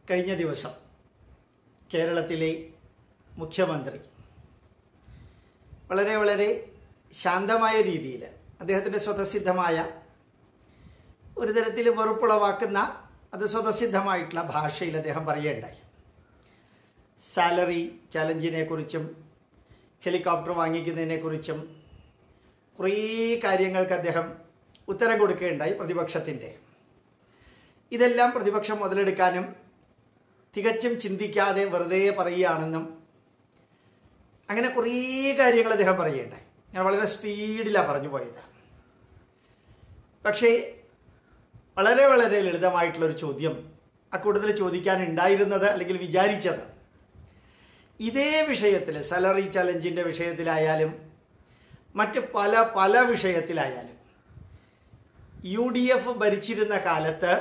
കഴിഞ്ഞ ദിവസം കേരളത്തിലെ മുഖ്യമന്ത്രി വളരെ വളരെ ശാന്തമായ രീതിയിൽ അദ്ദേഹത്തിൻ്റെ സ്വതസിദ്ധമായ ഒരു തരത്തിൽ വെറുപ്പുളവാക്കുന്ന അത് സ്വതസിദ്ധമായിട്ടുള്ള ഭാഷയിൽ അദ്ദേഹം പറയുകയുണ്ടായി സാലറി ചലഞ്ചിനെ കുറിച്ചും ഹെലികോപ്റ്റർ വാങ്ങിക്കുന്നതിനെക്കുറിച്ചും കുറേ കാര്യങ്ങൾക്ക് അദ്ദേഹം ഉത്തരം കൊടുക്കുകയുണ്ടായി പ്രതിപക്ഷത്തിൻ്റെ ഇതെല്ലാം പ്രതിപക്ഷം മുതലെടുക്കാനും തികച്ചും ചിന്തിക്കാതെ വെറുതെ പറയുകയാണെന്നും അങ്ങനെ കുറേ കാര്യങ്ങൾ അദ്ദേഹം പറയുകയുണ്ടായി ഞാൻ വളരെ സ്പീഡിലാണ് പറഞ്ഞു പോയത് പക്ഷേ വളരെ വളരെ ലളിതമായിട്ടുള്ളൊരു ചോദ്യം അക്കൂട്ടത്തിൽ ചോദിക്കാനുണ്ടായിരുന്നത് അല്ലെങ്കിൽ വിചാരിച്ചത് ഇതേ വിഷയത്തിൽ സാലറി ചലഞ്ചിൻ്റെ വിഷയത്തിലായാലും മറ്റ് പല പല വിഷയത്തിലായാലും യു ഡി എഫ് ഭരിച്ചിരുന്ന കാലത്ത്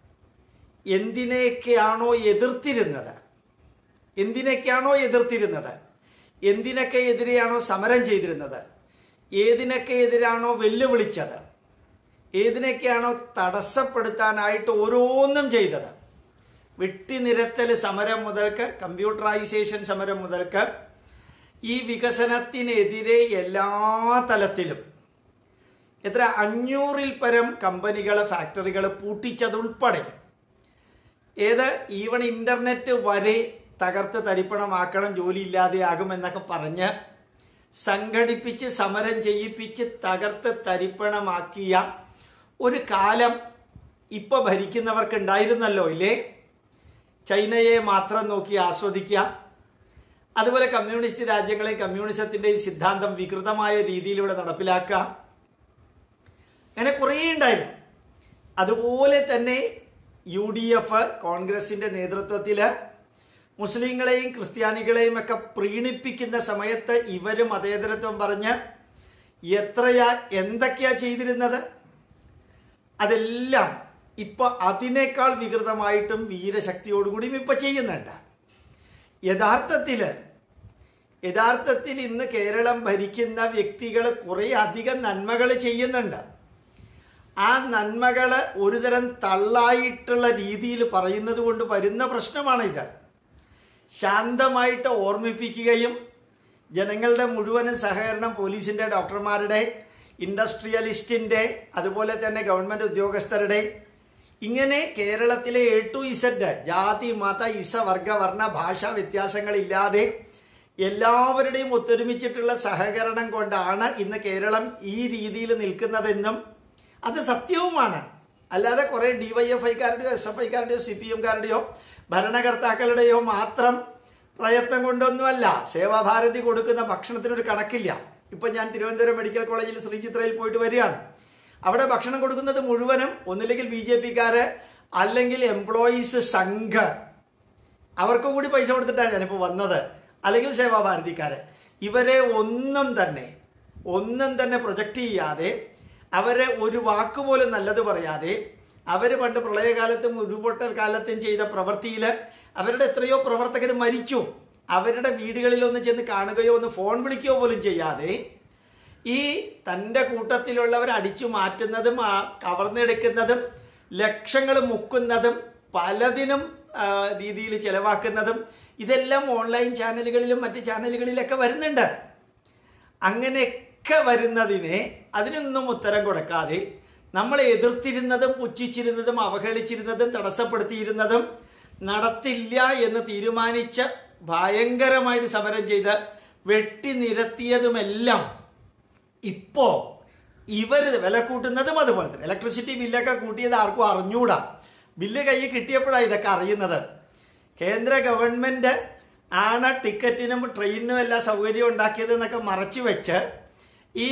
എന്തിനെയൊക്കെയാണോ എതിർത്തിരുന്നത് എന്തിനൊക്കെയാണോ എതിർത്തിരുന്നത് എന്തിനൊക്കെ എതിരെയാണോ സമരം ചെയ്തിരുന്നത് ഏതിനൊക്കെ എതിരാണോ വെല്ലുവിളിച്ചത് ഏതിനൊക്കെയാണോ തടസ്സപ്പെടുത്താനായിട്ട് ഓരോന്നും ചെയ്തത് വെട്ടിനിരത്തൽ സമരം മുതൽക്ക് കമ്പ്യൂട്ടറൈസേഷൻ സമരം മുതൽക്ക് ഈ വികസനത്തിനെതിരെ എല്ലാ തലത്തിലും എത്ര അഞ്ഞൂറിൽ പരം കമ്പനികൾ ഫാക്ടറികൾ പൂട്ടിച്ചതുൾപ്പെടെ ഏത് ഈവൺ ഇന്റർനെറ്റ് വരെ തകർത്ത് തരിപ്പണമാക്കണം ജോലി ഇല്ലാതെയാകുമെന്നൊക്കെ പറഞ്ഞ് സംഘടിപ്പിച്ച് സമരം ചെയ്യിപ്പിച്ച് തകർത്ത് തരിപ്പണമാക്കിയ ഒരു കാലം ഇപ്പൊ ഭരിക്കുന്നവർക്ക് ഉണ്ടായിരുന്നല്ലോ ഇല്ലേ ചൈനയെ മാത്രം നോക്കി ആസ്വദിക്കുക അതുപോലെ കമ്മ്യൂണിസ്റ്റ് രാജ്യങ്ങളെ കമ്മ്യൂണിസത്തിന്റെയും സിദ്ധാന്തം വികൃതമായ രീതിയിലൂടെ നടപ്പിലാക്കുക അങ്ങനെ കുറേ ഉണ്ടായിരുന്നു അതുപോലെ തന്നെ യു ഡി എഫ് കോൺഗ്രസിന്റെ നേതൃത്വത്തിൽ മുസ്ലിങ്ങളെയും ക്രിസ്ത്യാനികളെയും ഒക്കെ പ്രീണിപ്പിക്കുന്ന സമയത്ത് ഇവര് മതേതരത്വം പറഞ്ഞ് എത്രയാ എന്തൊക്കെയാ ചെയ്തിരുന്നത് അതെല്ലാം ഇപ്പൊ അതിനേക്കാൾ വികൃതമായിട്ടും വീരശക്തിയോടുകൂടിയും ഇപ്പൊ ചെയ്യുന്നുണ്ട് യഥാർത്ഥത്തില് യഥാർത്ഥത്തിൽ ഇന്ന് കേരളം ഭരിക്കുന്ന വ്യക്തികൾ കുറെ അധികം നന്മകൾ ചെയ്യുന്നുണ്ട് ആ നന്മകള് ഒരുതരം തള്ളായിട്ടുള്ള രീതിയിൽ പറയുന്നത് കൊണ്ട് വരുന്ന പ്രശ്നമാണ് ഇത് ശാന്തമായിട്ട് ഓർമ്മിപ്പിക്കുകയും ജനങ്ങളുടെ മുഴുവനും സഹകരണം പോലീസിന്റെ ഡോക്ടർമാരുടെ ഇൻഡസ്ട്രിയലിസ്റ്റിന്റെ അതുപോലെ തന്നെ ഗവൺമെന്റ് ഉദ്യോഗസ്ഥരുടെ ഇങ്ങനെ കേരളത്തിലെ എ ടു ഇസഡ് ജാതി മത ഇസ വർഗ വർണ്ണ ഭാഷാ വ്യത്യാസങ്ങളില്ലാതെ എല്ലാവരുടെയും ഒത്തൊരുമിച്ചിട്ടുള്ള സഹകരണം കൊണ്ടാണ് ഇന്ന് കേരളം ഈ രീതിയിൽ നിൽക്കുന്നതെന്നും അത് സത്യവുമാണ് അല്ലാതെ കുറെ ഡിവൈഎഫ്ഐക്കാരുടെയോ എസ് എഫ് ഐക്കാരുടെയോ സി പി എംകാരുടെയോ ഭരണകർത്താക്കളുടെയോ മാത്രം പ്രയത്നം കൊണ്ടൊന്നുമല്ല സേവാഭാരതി കൊടുക്കുന്ന ഭക്ഷണത്തിനൊരു കണക്കില്ല ഇപ്പൊ ഞാൻ തിരുവനന്തപുരം മെഡിക്കൽ കോളേജിൽ ശ്രീചിത്രയിൽ പോയിട്ട് വരികയാണ് അവിടെ ഭക്ഷണം കൊടുക്കുന്നത് മുഴുവനും ഒന്നില്ലെങ്കിൽ ബി ജെ പിക്കാര് അല്ലെങ്കിൽ എംപ്ലോയീസ് സംഘ് അവർക്ക് കൂടി പൈസ കൊടുത്തിട്ടാണ് ഞാനിപ്പോൾ വന്നത് അല്ലെങ്കിൽ സേവാഭാരതിക്കാര് ഇവരെ ഒന്നും തന്നെ ഒന്നും തന്നെ പ്രൊജക്റ്റ് ചെയ്യാതെ അവരെ ഒരു വാക്കുപോലും നല്ലത് പറയാതെ അവര് പണ്ട് പ്രളയകാലത്തും ഉരുപൊട്ടൽ കാലത്തും ചെയ്ത പ്രവൃത്തിയിൽ അവരുടെ എത്രയോ പ്രവർത്തകർ മരിച്ചു അവരുടെ വീടുകളിൽ ഒന്ന് ചെന്ന് കാണുകയോ ഒന്ന് ഫോൺ വിളിക്കുകയോ പോലും ചെയ്യാതെ ഈ തൻ്റെ കൂട്ടത്തിലുള്ളവർ അടിച്ചു മാറ്റുന്നതും ആ കവർന്നെടുക്കുന്നതും ലക്ഷങ്ങൾ മുക്കുന്നതും പലതിനും രീതിയിൽ ചെലവാക്കുന്നതും ഇതെല്ലാം ഓൺലൈൻ ചാനലുകളിലും മറ്റ് ചാനലുകളിലൊക്കെ വരുന്നുണ്ട് അങ്ങനെയൊക്കെ വരുന്നതിനെ അതിനൊന്നും ഉത്തരം കൊടുക്കാതെ നമ്മളെ എതിർത്തിരുന്നതും പുച്ഛിച്ചിരുന്നതും അവഹേളിച്ചിരുന്നതും തടസ്സപ്പെടുത്തിയിരുന്നതും നടത്തില്ല എന്ന് തീരുമാനിച്ച് ഭയങ്കരമായിട്ട് സമരം ചെയ്ത് വെട്ടി നിരത്തിയതുമെല്ലാം ഇപ്പോ ഇവര് വില കൂട്ടുന്നതും അതുപോലെ തന്നെ ഇലക്ട്രിസിറ്റി ബില്ലൊക്കെ കൂട്ടിയത് ആർക്കും അറിഞ്ഞൂടാ ബില്ല് കയ്യിൽ കിട്ടിയപ്പോഴാണ് ഇതൊക്കെ അറിയുന്നത് കേന്ദ്ര ഗവൺമെന്റ് ആണ് ടിക്കറ്റിനും ട്രെയിനിനും എല്ലാം സൗകര്യം ഉണ്ടാക്കിയത് എന്നൊക്കെ മറച്ചു വെച്ച് ഈ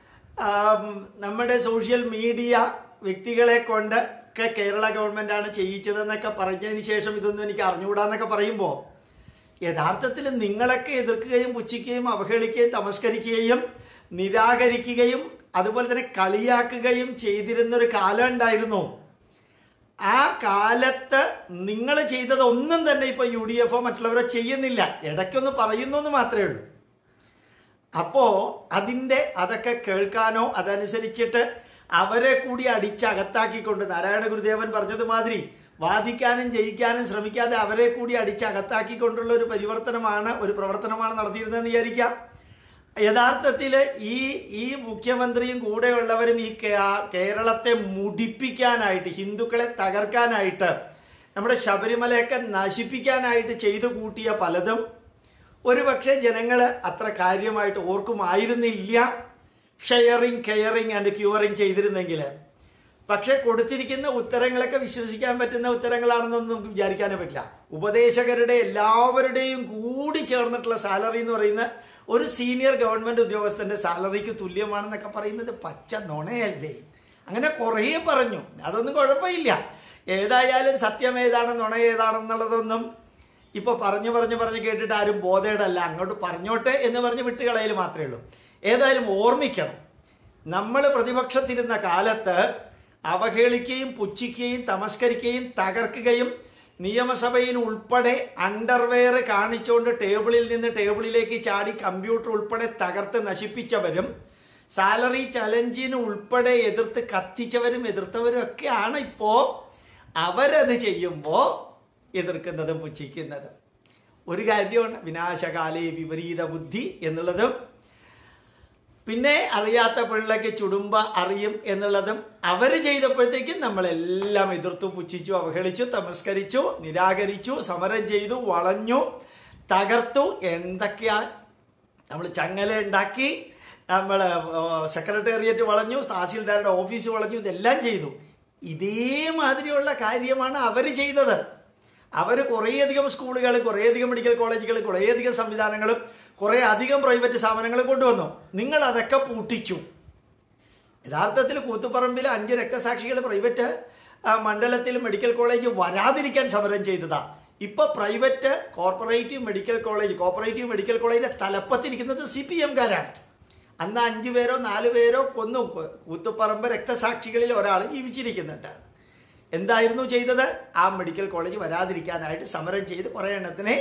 നമ്മുടെ സോഷ്യൽ മീഡിയ വ്യക്തികളെ കൊണ്ട് ഒക്കെ കേരള ഗവൺമെന്റ് ആണ് ചെയ്യിച്ചതെന്നൊക്കെ പറഞ്ഞതിന് ശേഷം ഇതൊന്നും എനിക്ക് അറിഞ്ഞുകൂടാന്നൊക്കെ പറയുമ്പോൾ യഥാർത്ഥത്തിൽ നിങ്ങളൊക്കെ എതിർക്കുകയും പുച്ഛിക്കുകയും അവഹേളിക്കുകയും തമസ്കരിക്കുകയും നിരാകരിക്കുകയും അതുപോലെ തന്നെ കളിയാക്കുകയും ചെയ്തിരുന്ന ഒരു കാലം ഉണ്ടായിരുന്നു ആ കാലത്ത് നിങ്ങൾ ചെയ്തതൊന്നും തന്നെ ഇപ്പൊ യു ഡി എഫോ മറ്റുള്ളവരോ ചെയ്യുന്നില്ല ഇടയ്ക്കൊന്ന് പറയുന്നു എന്ന് മാത്രമേ ഉള്ളൂ അപ്പോ അതിന്റെ അതൊക്കെ കേൾക്കാനോ അതനുസരിച്ചിട്ട് അവരെ കൂടി അടിച്ചകത്താക്കിക്കൊണ്ട് നാരായണ ഗുരുദേവൻ പറഞ്ഞതുമാതിരി വാദിക്കാനും ജയിക്കാനും ശ്രമിക്കാതെ അവരെ കൂടി അടിച്ചകത്താക്കിക്കൊണ്ടുള്ള ഒരു പരിവർത്തനമാണ് ഒരു പ്രവർത്തനമാണ് നടത്തിയിരുന്നതെന്ന് വിചാരിക്കാം യഥാർത്ഥത്തിൽ ഈ ഈ മുഖ്യമന്ത്രിയും കൂടെയുള്ളവരും ഈ കേ- കേരളത്തെ മുടിപ്പിക്കാനായിട്ട് ഹിന്ദുക്കളെ തകർക്കാനായിട്ട് നമ്മുടെ ശബരിമലയൊക്കെ നശിപ്പിക്കാനായിട്ട് ചെയ്തു കൂട്ടിയ പലതും ഒരുപക്ഷെ ജനങ്ങൾ അത്ര കാര്യമായിട്ട് ഓർക്കുമായിരുന്നില്ല ഷെയറിങ് കെയറിങ് ആൻഡ് ക്യൂറിങ് ചെയ്തിരുന്നെങ്കിൽ പക്ഷെ കൊടുത്തിരിക്കുന്ന ഉത്തരങ്ങളൊക്കെ വിശ്വസിക്കാൻ പറ്റുന്ന ഉത്തരങ്ങളാണെന്നൊന്നും നമുക്ക് വിചാരിക്കാനേ പറ്റില്ല ഉപദേശകരുടെ എല്ലാവരുടെയും കൂടി ചേർന്നിട്ടുള്ള സാലറി എന്ന് പറയുന്ന ഒരു സീനിയർ ഗവൺമെന്റ് ഉദ്യോഗസ്ഥന്റെ സാലറിക്ക് തുല്യമാണെന്നൊക്കെ പറയുന്നത് പച്ച നുണയല്ലേ അങ്ങനെ കുറേ പറഞ്ഞു അതൊന്നും കുഴപ്പമില്ല ഏതായാലും സത്യം ഏതാണ് നുണ ഏതാണെന്നുള്ളതൊന്നും ഇപ്പൊ പറഞ്ഞു പറഞ്ഞു പറഞ്ഞ് കേട്ടിട്ട് ആരും ബോധേടല്ല അങ്ങോട്ട് പറഞ്ഞോട്ടെ എന്ന് പറഞ്ഞ് വിട്ടുകളയൽ മാത്രമേ ഉള്ളൂ ഏതായാലും ഓർമ്മിക്കണം നമ്മൾ പ്രതിപക്ഷത്തിരുന്ന കാലത്ത് അവഹേളിക്കുകയും പുച്ഛിക്കുകയും തമസ്കരിക്കുകയും തകർക്കുകയും നിയമസഭയിൽ ഉൾപ്പെടെ അണ്ടർവെയർ കാണിച്ചുകൊണ്ട് ടേബിളിൽ നിന്ന് ടേബിളിലേക്ക് ചാടി കമ്പ്യൂട്ടർ ഉൾപ്പെടെ തകർത്ത് നശിപ്പിച്ചവരും സാലറി ചലഞ്ചിന് ഉൾപ്പെടെ എതിർത്ത് കത്തിച്ചവരും എതിർത്തവരും ഒക്കെയാണ് ഇപ്പോ അവരത് ചെയ്യുമ്പോൾ എതിർക്കുന്നതും പുച്ഛിക്കുന്നതും ഒരു കാര്യമാണ് വിനാശകാലേ വിപരീത ബുദ്ധി എന്നുള്ളതും പിന്നെ അറിയാത്ത പിള്ളയ്ക്ക് ചുടുമ്പ അറിയും എന്നുള്ളതും അവർ ചെയ്തപ്പോഴത്തേക്കും നമ്മളെല്ലാം എതിർത്തു പുച്ഛിച്ചു അവഹേളിച്ചു തമസ്കരിച്ചു നിരാകരിച്ചു സമരം ചെയ്തു വളഞ്ഞു തകർത്തു എന്തൊക്കെയാ നമ്മൾ ചങ്ങല ഉണ്ടാക്കി നമ്മൾ സെക്രട്ടേറിയറ്റ് വളഞ്ഞു തഹസീൽദാരുടെ ഓഫീസ് വളഞ്ഞു ഇതെല്ലാം ചെയ്തു ഇതേമാതിരിയുള്ള കാര്യമാണ് അവർ ചെയ്തത് അവർ കുറേയധികം സ്കൂളുകൾ കുറേയധികം മെഡിക്കൽ കോളേജുകൾ കുറേയധികം സംവിധാനങ്ങളും കുറേ അധികം പ്രൈവറ്റ് സ്ഥാപനങ്ങളും കൊണ്ടുവന്നു നിങ്ങൾ അതൊക്കെ പൂട്ടിച്ചു യഥാർത്ഥത്തിൽ കൂത്തുപറമ്പിൽ അഞ്ച് രക്തസാക്ഷികൾ പ്രൈവറ്റ് ആ, മണ്ഡലത്തിൽ മെഡിക്കൽ കോളേജ് വരാതിരിക്കാൻ സമരം ചെയ്തതാ ഇപ്പൊ private corporative medical college cooperative medical കോളേജിന്റെ തലപ്പത്തിരിക്കുന്നത് സി പി എംകാരാണ് അന്ന് അഞ്ചു പേരോ നാല് പേരോ കൊന്നു കൂത്തുപറമ്പ് രക്തസാക്ഷികളിൽ ഒരാൾ ജീവിച്ചിരിക്കുന്നുണ്ട് എന്തായിരുന്നു ചെയ്തത് ആ മെഡിക്കൽ കോളേജ് വരാതിരിക്കാനായിട്ട് സമരം ചെയ്ത് കുറേ എണ്ണത്തിനെ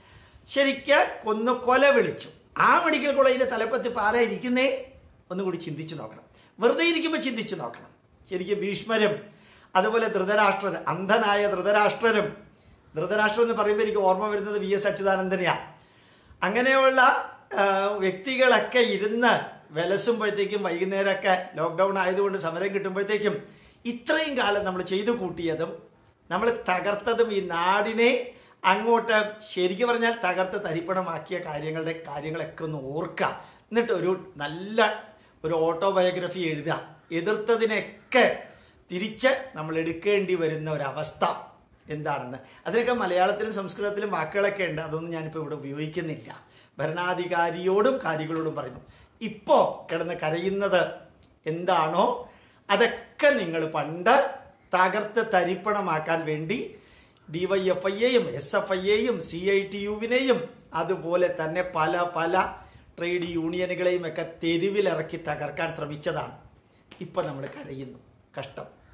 ശരിക്ക് കൊന്നു കൊല വിളിച്ചു ആ മെഡിക്കൽ കോളേജിന്റെ തലപ്പത്ത് ഇപ്പം ആരാ ഇരിക്കുന്നേ ഒന്നുകൂടി ചിന്തിച്ചു നോക്കണം വെറുതെ ഇരിക്കുമ്പോൾ ചിന്തിച്ചു നോക്കണം ശരിക്കും ഭീഷ്മരും അതുപോലെ ധൃതരാഷ്ട്രർ അന്ധനായ ധൃതരാഷ്ട്രരും ധൃതരാഷ്ട്രം എന്ന് പറയുമ്പോൾ എനിക്ക് ഓർമ്മ വരുന്നത് വി എസ് അച്യുതാനന്ദനെയാണ് അങ്ങനെയുള്ള ആ, വ്യക്തികളൊക്കെ ഇരുന്ന് വിലസുമ്പോഴത്തേക്കും വൈകുന്നേരമൊക്കെ ലോക്ക്ഡൗൺ ആയതുകൊണ്ട് സമരം കിട്ടുമ്പോഴത്തേക്കും ഇത്രയും കാലം നമ്മൾ ചെയ്തു കൂട്ടിയതും നമ്മൾ തകർത്തതും ഈ നാടിനെ അങ്ങോട്ട് ശരിക്കും പറഞ്ഞാൽ തകർത്ത് തരിപ്പണമാക്കിയ കാര്യങ്ങളുടെ കാര്യങ്ങളൊക്കെ ഒന്ന് ഓർക്കുക എന്നിട്ട് ഒരു നല്ല ഒരു ഓട്ടോബയോഗ്രഫി എഴുതുക എതിർത്തതിനൊക്കെ തിരിച്ച് നമ്മൾ എടുക്കേണ്ടി വരുന്ന ഒരവസ്ഥ എന്താണെന്ന് അതിനൊക്കെ മലയാളത്തിലും സംസ്കൃതത്തിലും വാക്കുകളൊക്കെ ഉണ്ട് അതൊന്നും ഞാനിപ്പോൾ ഇവിടെ ഉപയോഗിക്കുന്നില്ല ഭരണാധികാരിയോടും കാര്യങ്ങളോടും പറയുന്നു ഇപ്പോൾ കിടന്ന് കരയുന്നത് എന്താണോ അതൊക്കെ നിങ്ങൾ പണ്ട് തകർത്ത് തരിപ്പണമാക്കാൻ വേണ്ടി ഡിവൈഎഫ് ഐയെയും എസ് എഫ് ഐയെയും സി ഐ ടി യുവിനെയും അതുപോലെ തന്നെ പല പല ട്രേഡ് യൂണിയനുകളെയും ഒക്കെ തെരുവിലിറക്കി തകർക്കാൻ ശ്രമിച്ചതാണ് ഇപ്പൊ നമ്മൾ കരയുന്നു കഷ്ടം